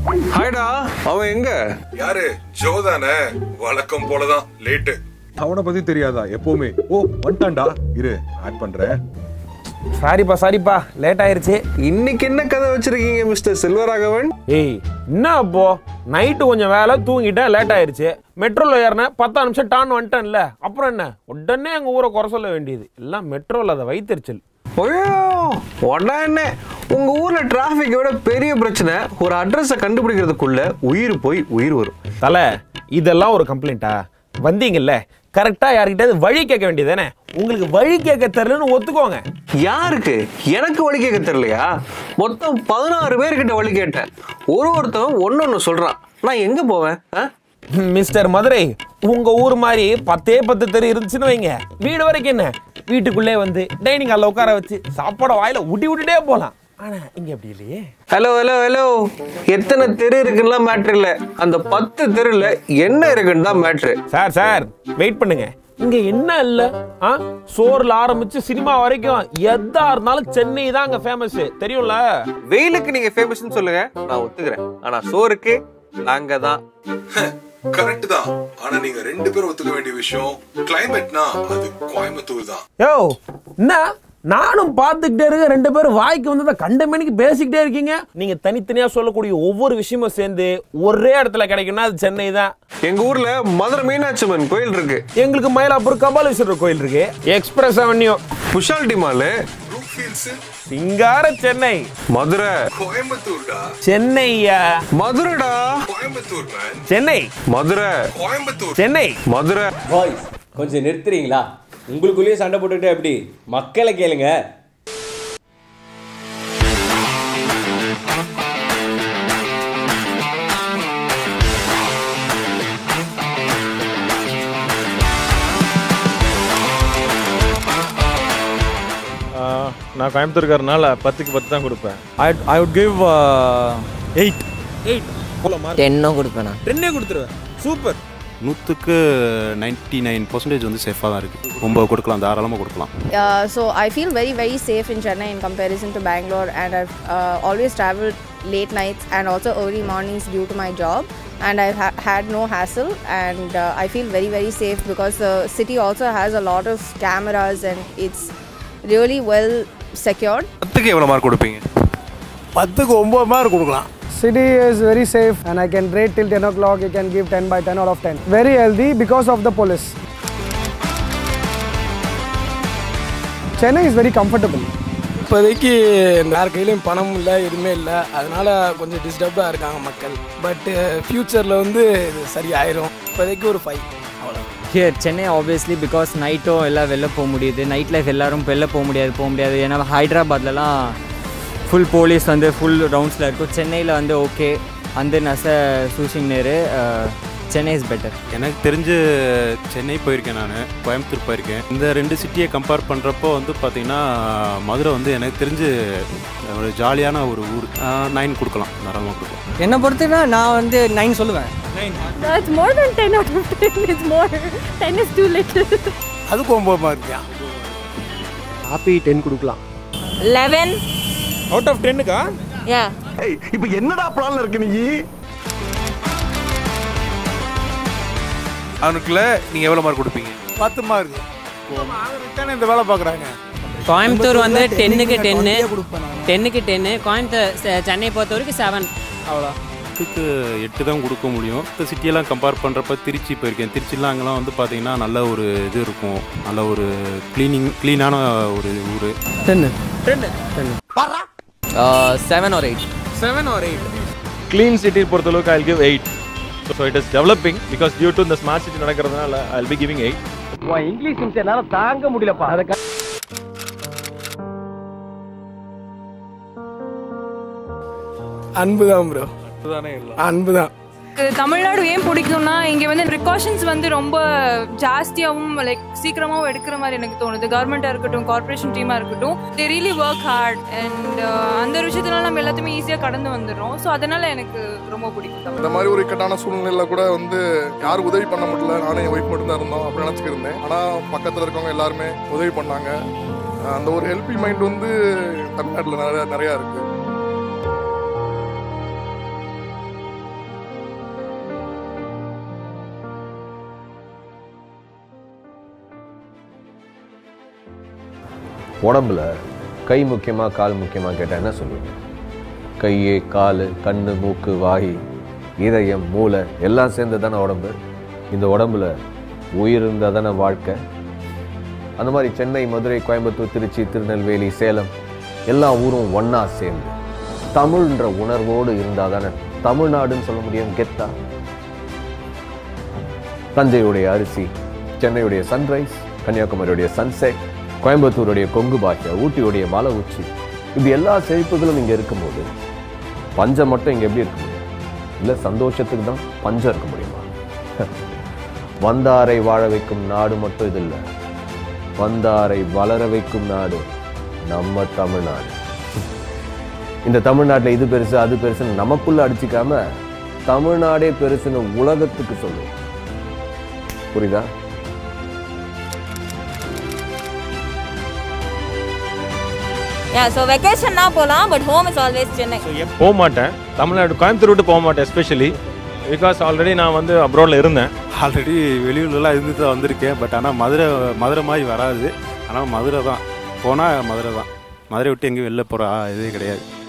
ஹாய்டா அவன் எங்க யாரு ஜோ தானே வழக்கம் போலதான் லேட்டு அவனை பத்தி தெரியாதா எப்பவுமே ஓ வந்துட்டான்டா இரு ஆட் பண்றேன் சாரிப்பா சாரிப்பா லேட் ஆயிருச்சு இன்னைக்கு என்ன கதை வச்சிருக்கீங்க மிஸ்டர் செல்வராகவன் ஏய் என்ன அப்போ நைட்டு கொஞ்சம் வேலை தூங்கிட்டேன் லேட் ஆயிருச்சு மெட்ரோல ஏறினேன் பத்தாம் நிமிஷம் டான் வந்துட்டேன்ல அப்புறம் என்ன உடனே எங்க ஊரை குறை சொல்ல வேண்டியது எல்லாம் மெட்ரோல அதை வைத்தறிச்சல் ஐயோ உடனே உங்க ஊர்ல டிராபிக்கை விட பெரிய பிரச்சனை ஒரு அட்ரஸை கண்டுபிடிக்கிறதுக்குள்ள உயிர் போய் உயிர் வரும் தலை இதெல்லாம் ஒரு கம்ப்ளைண்ட்டா வந்தீங்கல்ல கரெக்டா யார்கிட்டயாவது வழி கேட்க வேண்டியதானே உங்களுக்கு வழி கேட்க தெரியலன்னு ஒத்துக்கோங்க யாருக்கு எனக்கு வழி கேட்க தெரியலையா மொத்தம் பதினாறு பேர்கிட்ட வழி கேட்டேன் ஒரு ஒருத்தவன் ஒன்னொன்னு சொல்றான் நான் எங்க போவேன் ஆ? மிஸ்டர் மதுரை உங்க ஊர் மாதிரி பத்தே பத்து தெரு இருந்துச்சுன்னு வைங்க வீடு வரைக்கும் என்ன வீட்டுக்குள்ளே வந்து டைனிங் ஹாலில் உட்கார வச்சு சாப்பாட வாயில ஊட்டி விட்டுட்டே போலாம் ஆனா இங்க அப்படி இல்லையே ஹலோ ஹலோ ஹலோ எத்தனை தெரு இருக்குன்னா மேட்ரு இல்ல அந்த பத்து தெருல என்ன இருக்குன்னு தான் மேட்ரு சார் சார் வெயிட் பண்ணுங்க இங்க என்ன இல்ல ஆ சோறுல ஆரம்பிச்சு சினிமா வரைக்கும் எதா இருந்தாலும் சென்னை தான் அங்க ஃபேமஸ் தெரியும்ல வெயிலுக்கு நீங்க ஃபேமஸ்னு சொல்லுங்க நான் ஒத்துக்கிறேன் ஆனா சோறுக்கு நாங்க தான் கரெக்ட் தான் ஆனா நீங்க ரெண்டு பேரும் ஒத்துக்க வேண்டிய விஷயம் கிளைமேட்னா அது கோயம்புத்தூர் தான் யோ என்ன நானும் பார்த்துக்கிட்டே இருக்க ரெண்டு பேரும் வாய்க்கு வந்ததை கண்ட மணிக்கு பேசிக்கிட்டே இருக்கீங்க நீங்க தனித்தனியா சொல்லக்கூடிய ஒவ்வொரு விஷயமும் சேர்ந்து ஒரே இடத்துல கிடைக்கும்னா அது சென்னை தான் எங்க ஊர்ல மதுரை மீனாட்சி அம்மன் கோயில் இருக்கு எங்களுக்கு மயிலாப்பூர் கபாலீஸ்வரர் கோயில் இருக்கு எக்ஸ்பிரஸ் அவென்யூ புஷாலிட்டி mall Brookfields Singara Chennai Madurai கோயம்புத்தூர்டா சென்னையா மதுரைடா கோயம்புத்தூர் மேன் சென்னை மதுரை கோயம்புத்தூர் சென்னை மதுரை பாய் கொஞ்சம் நிறுத்துறீங்களா உங்களுக்குள்ளேயே சண்டை போட்டுட்டு எப்படி மக்களை கேளுங்க நான் கோயம்புத்தூர்காரனால பத்துக்கு பத்து தான் கொடுப்பேன் I I would give eight eight போல மார்க் டென்னும் கொடுப்பேன் நான் டென்னே கொடுத்துருவேன் சூப்பர் நூற்றுக்கு நைன்டி நைன் பர்சன்டேஜ் வந்து சேஃபாக தான் இருக்குது ஒம்பது கொடுக்கலாம் தாராளமாக கொடுக்கலாம் Uh, so I feel very very safe in Chennai in comparison to Bangalore, and I've uh, always traveled late nights and also early mornings due to my job, and I've ha- had no hassle, and uh, I feel very very safe because the city also has a lot of cameras and it's really well secured. பத்துக்கு எவ்வளவு mark கொடுப்பீங்க பத்துக்கு ஒம்பது mark கொடுக்கலாம் City is very safe and I can rate till 10 o'clock. You can give 10 by 10 out of 10. Very healthy because of the police. Chennai is very comfortable. இப்போதைக்கு யார் கையிலையும் பணம் இல்லை எதுவுமே இல்லை அதனால கொஞ்சம் டிஸ்டர்ப்டாக இருக்காங்க மக்கள் பட்டு ஃப்யூச்சரில் வந்து இது சரியாயிரும் இப்போதைக்கு ஒரு ஃபைவ் அவ்வளோ ஹியர் சென்னை ஆப்வியஸ்லி பிகாஸ் நைட்டும் எல்லாம் வெளில போக முடியுது நைட் லைஃப் எல்லாரும் வெளில போக முடியாது போக முடியாது ஏன்னா ஹைதராபாத்லலாம் ஃபுல் போலீஸ் வந்து ஃபுல் ரவுண்ட்ஸில் இருக்கும் சென்னையில் வந்து ஓகே அந்த நச சூஷிங் நேரு சென்னை இஸ் பெட்டர் எனக்கு தெரிஞ்சு சென்னை போயிருக்கேன் நான் கோயம்புத்தூர் போயிருக்கேன் இந்த ரெண்டு சிட்டியை கம்பேர் பண்ணுறப்போ வந்து பார்த்தீங்கன்னா மதுரை வந்து எனக்கு தெரிஞ்சு ஒரு ஜாலியான ஒரு ஊர் நைன் கொடுக்கலாம் தாராளமாக கொடுக்கலாம் என்னை பொறுத்தனா நான் வந்து நைன் சொல்லுவேன் It's more than 10 out of 10. It's more. 10 is too little. அதுக்கு ஒம்பது மார்க் தான் ஹாப்பி டென் கொடுக்கலாம் 11. அவுட் ஆஃப் டென்னுக்கா Yeah. இப்போ என்னடா பிளான்ல இருக்கு நீ அவனுக்குள்ள நீங்க எவ்வளவு மார்க் கொடுப்பீங்க பத்து மார்க் தானே இந்த வேலை பார்க்குறாங்க கோயம்புத்தூர் வந்து டென்னுக்கு டென்னு டென்னுக்கு டென்னு கோயம்புத்தூர் சென்னை பொறுத்த வரைக்கும் செவன் அவ்வளோ பத்துக்கு எட்டு தான் கொடுக்க முடியும் இந்த சிட்டியெல்லாம் கம்பேர் பண்ணுறப்ப திருச்சி போயிருக்கேன் திருச்சிலாம் அங்கெல்லாம் வந்து பார்த்தீங்கன்னா நல்ல ஒரு இது இருக்கும் நல்ல ஒரு க்ளீனிங் க்ளீனான ஒரு ஊர் டென்னு செவன் ஒரு eight seven or eight clean city பொறுத்தளவுக்கு I give eight so it is developing because due to இந்த ஸ்மார்ட் சிட்டி நடக்கிறதுனால I be giving eight English என்னால தாங்க முடியலப்பா அதை அன்பு தான் ப்ரோ அன்பு தான் தமிழ்நாடு ஏன் பிடிக்கும்னா இங்கே வந்து ப்ரிகாஷன்ஸ் வந்து ரொம்ப ஜாஸ்தியாகவும் லைக் சீக்கிரமாகவும் எடுக்கிற மாதிரி எனக்கு தோணுது கவர்மெண்ட்டாக இருக்கட்டும் கார்ப்பரேஷன் டீமாக இருக்கட்டும் they really work hard and அந்த ஒரு விஷயத்தினால நம்ம எல்லாத்தையுமே ஈஸியாக கடந்து வந்துடுறோம் ஸோ அதனால எனக்கு ரொம்ப பிடிக்கும் இந்த மாதிரி ஒரு இக்கட்டான சூழ்நிலையில கூட வந்து யாரும் உதவி பண்ண முடியல நானும் என் ஒய்ஃப் மட்டும் தான் இருந்தோம் அப்படி நினச்சிக்கிட்டு இருந்தேன் ஆனால் பக்கத்தில் இருக்கவங்க எல்லாருமே உதவி பண்ணாங்க அந்த ஒரு ஹெல்பிங் மைண்ட் வந்து தமிழ்நாட்டில் நிறைய நிறையா இருக்கு உடம்புல கை முக்கியமா கால் முக்கியமா கேட்டா என்ன சொல்லுவீங்க கையே கால் கண்ணு மூக்கு வாய் இதயம் மூளை எல்லாம் சேர்ந்து தானே உடம்பு இந்த உடம்புல உயிர் இருந்தால் தானே வாழ்க்கை அந்த மாதிரி சென்னை மதுரை கோயம்புத்தூர் திருச்சி திருநெல்வேலி சேலம் எல்லா ஊரும் ஒண்ணா சேர்ந்து தமிழ்ன்ற உணர்வோடு இருந்தால் தானே தமிழ்நாடுன்னு சொல்ல முடியும் கெத்தா தஞ்சையுடைய அரிசி சென்னையுடைய சன்ரைஸ் கன்னியாகுமரியுடைய சன்செட் கோயம்புத்தூருடைய கொங்கு பாஷை ஊட்டியுடைய மலை உச்சி இப்படி எல்லா செழிப்புகளும் இங்க இருக்கும்போது பஞ்சம் மட்டும் இங்க எப்படி இருக்க முடியும் இல்ல சந்தோஷத்துக்கு தான் பஞ்சம் இருக்க முடியுமா வந்தாரை வாழ வைக்கும் நாடு மட்டும் இது இல்ல வந்தாரை வளர வைக்கும் நாடு நம்ம தமிழ்நாடு இந்த தமிழ்நாட்டுல இது பெருசு அது பெருசுன்னு நமக்குள்ள அடிச்சுக்காம தமிழ்நாடே பெருசுன்னு உலகத்துக்கு சொல்லுவோம் புரியுதா Yeah, so vacation na போலாம் but home is always Chennai. போக மாட்டேன் தமிழ்நாடு கோயம்புத்தூர் விட்டு போக மாட்டேன் எஸ்பெஷலி பிகாஸ் ஆல்ரெடி நான் வந்து அப்ராடில் இருந்தேன் ஆல்ரெடி வெளியூர்லலாம் இருந்து தான் வந்திருக்கேன் பட் ஆனால் மதுரை மதுரை மாதிரி வராது ஆனால் மதுரை தான் போனால் மதுரை தான் மதுரை விட்டு எங்கேயும் வெளில போகிற இதே கிடையாது